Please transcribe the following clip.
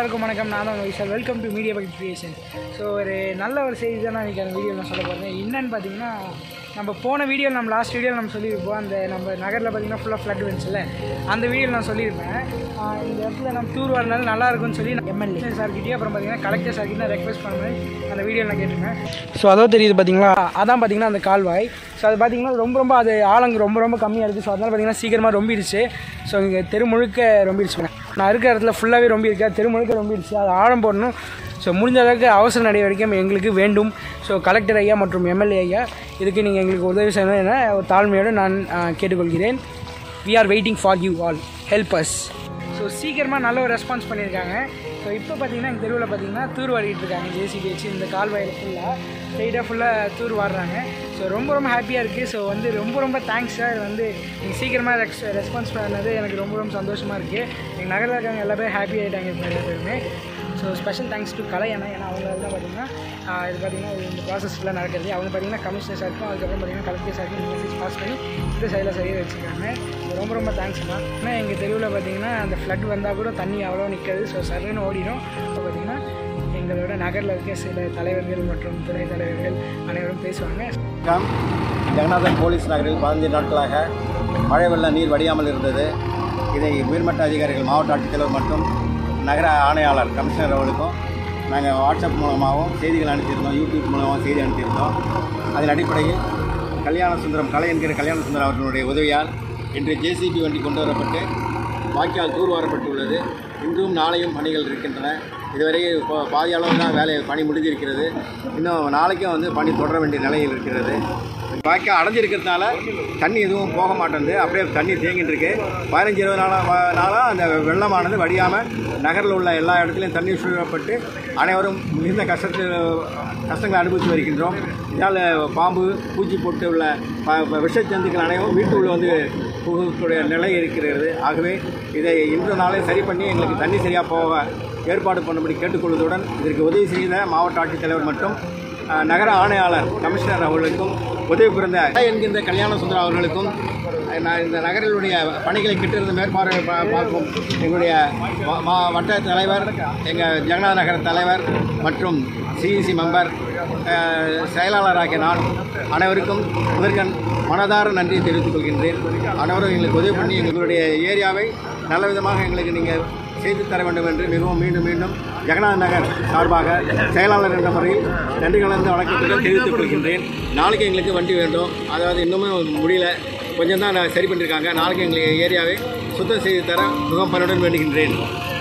எல்லாருக்கும் வணக்கம் நான் தான் Vishal welcome to media bucket creation so ஒரு நல்ல ஒரு செய்தி தான் நான் இன்றைக்கி அந்த வீடியோ நான் சொல்ல போகிறேன் என்னன்னு பார்த்தீங்கன்னா நம்ம போன வீடியோ நம்ம லாஸ்ட் வீடியோ நம்ம சொல்லியிருப்போம் அந்த நம்ம நகரில் பார்த்தீங்கன்னா ஃபுல்லாக ஃப்ளட் வந்துச்சுல்ல அந்த வீடியோ நான் சொல்லியிருப்பேன் ஆஹ் இந்த இடத்துல நம்ம டூர் வரனால நல்லா இருக்கும்னு சொல்லி எம்எல்ஏ சார்கிட்டயும் அப்புறம் பார்த்தீங்கன்னா கலெக்டர் சார்கிட்ட ரெக்வஸ்ட் பண்ணுவேன் அந்த வீடியோ நான் கேட்டிருக்கேன் ஸோ அதோ தெரியுது பார்த்தீங்களா அதான் பார்த்தீங்கன்னா அந்த கால்வாய் ஸோ அது பார்த்தீங்கன்னா ரொம்ப ரொம்ப அது ஆழங்கு ரொம்ப ரொம்ப கம்மியாக இருக்குது ஸோ அதனால் பார்த்தீங்கன்னா சீக்கிரமாக ரொம்பிடுச்சு ஸோ இங்கே தெரு முழுக்க ரொம்பிடுச்சு நான் இருக்கிற இடத்துல ஃபுல்லாகவே ரொம்ப இருக்கா தெரு முழுக்க ரொம்பிடுச்சு அது ஆழம் போடணும் ஸோ முடிஞ்ச அளவுக்கு அவசர நடவடிக்கை எங்களுக்கு வேண்டும் ஸோ கலெக்டர் ஐயா மற்றும் எம்எல்ஏ ஐயா இதுக்கு நீங்கள் எங்களுக்கு உதவி செய்யணும் என ஒரு தாழ்மையோடு நான் ஆஹ், கேட்டுக்கொள்கிறேன் we are waiting for you all help us so சீக்கிரமாக நல்ல ஒரு ரெஸ்பான்ஸ் பண்ணியிருக்காங்க ஸோ இப்போ பார்த்தீங்கன்னா எங்கள் தெருவில் பார்த்தீங்கன்னா தூர் வாரிட்டு இருக்காங்க ஜேசிபி வச்சு இந்த கால்வாயில் ஃபுல்லாக ஸ்ட்ரெயிட்டாக ஃபுல்லாக தூர் வாடுறாங்க ஸோ ரொம்ப ரொம்ப ஹாப்பியாக இருக்குது ஸோ வந்து ரொம்ப ரொம்ப தேங்க்ஸ் சார் வந்து நீங்கள் சீக்கிரமாக ரெக்ஸ் ரெஸ்பான்ஸ் பண்ணது எனக்கு ரொம்ப ரொம்ப சந்தோஷமாக இருக்குது எங்கள் நகரில் இருக்காங்க எல்லா பேரும் ஹாப்பி ஆகிட்டாங்க இப்போ எல்லா பேருமே so special thanks to Kalai அண்ணா ஏன்னா அவங்க தான் பார்த்தீங்கன்னா ஆஹ் இது பார்த்தீங்கன்னா இது இந்த ப்ராசஸ் ஃபுல்லாக நடக்கிறது அவங்க பார்த்தீங்கன்னா கமிஷனர் சாருக்கும் அதுக்கப்புறம் பார்த்தீங்கன்னா கலெக்டர் சாருக்கும் மெசேஜ் பாஸ் பண்ணி இந்த சைடில் செய்ய வச்சுருக்காங்க ரொம்ப ரொம்ப தேங்க்ஸ்ண்ணா ஏன்னா எங்கள் தெருவில் பார்த்தீங்கன்னா அந்த ஃப்ளட் வந்தால் கூட தண்ணி அவ்வளோ நிற்காது ஸோ சர்ன்னு ஓடிடும் இப்போ பார்த்தீங்கன்னா எங்களோட நகரில் இருக்க சில தலைவர்கள் மற்றும் துணை தலைவர்கள் அனைவரும் பேசுவாங்க வணக்கம் ஜெகநாதன் போலீஸ் நகரில் பதினஞ்சு நாட்களாக மழை வெள்ள நீர் வடியாமல் இருந்தது இதை உயர்மட்ட அதிகாரிகள் மாவட்ட ஆட்சித்தலைவர் மற்றும் நகர ஆணையாளர் கமிஷனர் அவர்களுக்கும் நாங்கள் வாட்ஸ்அப் மூலமாகவும் செய்திகள் அனுப்பியிருந்தோம் யூடியூப் மூலமாகவும் செய்தி அனுப்பியிருந்தோம் அதன் அடிப்படையில் கல்யாண சுந்தரம் கலை என்கிற கல்யாண சுந்தரம் அவர்களுடைய உதவியால் இன்று ஜேசிபி வண்டி கொண்டு வரப்பட்டு வாய்க்கால் தூர்வாரப்பட்டுள்ளது இன்றும் நாளையும் பணிகள் இருக்கின்றன இதுவரை இப்போ பாதி அளவு தான் வேலை பணி முடிஞ்சிருக்கிறது இன்னும் நாளைக்கும் வந்து பணி தொடர வேண்டிய நிலையில் இருக்கிறது வாய்க்கால் அடைஞ்சிருக்கிறதுனால தண்ணி எதுவும் போக மாட்டேங்குது அப்படியே தண்ணி தேங்கிட்டு இருக்கு பதினஞ்சு இருபது நாளாக நாளாக அந்த வெள்ளமானது வடியாமல் நகரில் உள்ள எல்லா இடத்துலையும் தண்ணீர் சூழப்பட்டு அனைவரும் மிகுந்த கஷ்டத்தில் கஷ்டங்களை அனுபவித்து வருகின்றோம் இதனால் பாம்பு பூச்சி போட்டு உள்ள ப- ப- விஷஜந்துக்கள் அனைவரும் வீட்டுக்குள்ளே வந்து புகக்கூடிய நிலை இருக்கிறது ஆகவே இதை இன்று நாளே சரி பண்ணி எங்களுக்கு தண்ணி சரியாக போக ஏற்பாடு பண்ணும்படி கேட்டுக்கொள்வதுடன் இதற்கு உதவி செய்த மாவட்ட ஆட்சித்தலைவர் மற்றும் அஹ், நகர ஆணையாளர் கமிஷனர் அவர்களுக்கும் உதவி புரிந்த என்கின்ற கல்யாண சுந்தரம் அவர்களுக்கும் அஹ், நான் இந்த நகரிலுடைய பணிகளை கிட்டிருந்து மேற்பார்வை பா- பார்க்கும் எங்களுடைய மா- மா- வட்ட தலைவர் எங்கள் ஜெகநாத நகர தலைவர் மற்றும் சிஇசி மெம்பர் அஹ், செயலாளராகிய நான் அனைவருக்கும் முதற்கண் மனதார நன்றி தெரிவித்துக் கொள்கின்றேன் அனைவரும் எங்களுக்கு உதவி பண்ணி எங்களுடைய ஏரியாவை நல்ல விதமாக எங்களுக்கு நீங்கள் செய்து தர வேண்டும் என்று மிகவும் மீண்டும் மீண்டும் ஜெகநாத நகர் சார்பாக செயலாளர் என்ற முறையில் நன்றி கலந்த வணக்கத்துடன் தெரிவித்துக் கொள்கின்றேன் நாளைக்கு எங்களுக்கு வண்டி வேண்டும் அதாவது இன்னுமே முடியல கொஞ்சம் தான் சரி பண்ணியிருக்காங்க நாளைக்கு எங்களுக்கு ஏரியாவை சுத்தம் செய்து தர முகம் பணியுடன் வேண்டுகின்றேன்